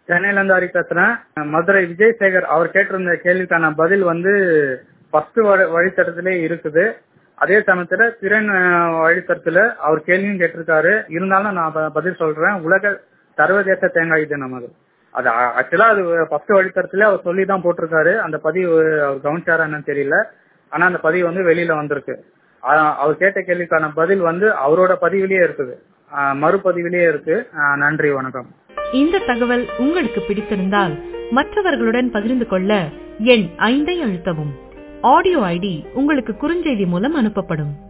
சென்னையில இருந்து ஹரி பேசுறேன் மதுரை விஜய் சேகர் அவர் கேட்டிருந்த கேள்விக்கான பதில் வந்து ஃபர்ஸ்ட் வழித்தடத்திலே இருக்குது அதே சமயத்துல திறன் அஹ், வழித்தடத்துல அவர் கேள்வியும் கேட்டிருக்காரு இருந்தாலும் நான் ப- பதில் சொல்றேன் உலக சர்வதேச தேங்காய் தினம் அது அது ஆக்சுவலா அது ஃபர்ஸ்ட் வழித்தடத்துல அவர் சொல்லி தான் போட்டிருக்காரு அந்த பதிவு அவர் கவனிச்சாரா என்னன்னு தெரியல ஆனா அந்த பதிவு வந்து வெளியில வந்திருக்கு அஹ், அவர் கேட்ட கேள்விக்கான பதில் வந்து அவரோட பதிவிலேயே இருக்குது அஹ், மறுபதிவிலேயே இருக்கு அஹ், நன்றி வணக்கம் இந்த தகவல் உங்களுக்கு பிடித்திருந்தால் மற்றவர்களுடன் பகிர்ந்து கொள்ள எண் ஐந்தை அழுத்தவும் ஆடியோ ஐடி உங்களுக்கு குறுஞ்செய்தி மூலம் அனுப்பப்படும்